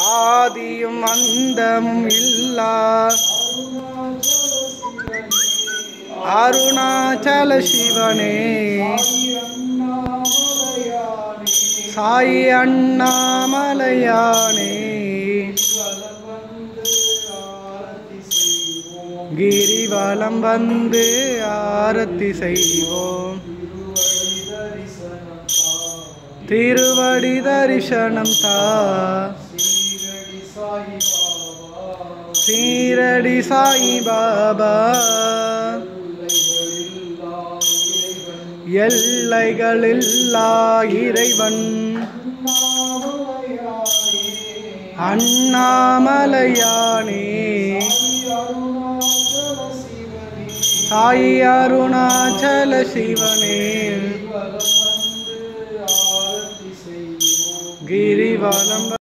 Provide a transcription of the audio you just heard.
ஆதியும் அந்தமும் இல்லா அருணாச்சல சிவனே சாய் அண்ணாமலையானே கிரிவலம் வந்து ஆரத்தி செய்வோம் திருவடி தரிசனம் தா சீரடி சாய் பாபா எல்லைகளில்லா இறைவன் அண்ணாமலையானே சாய் அருணாச்சல சிவனே கிரிவலம்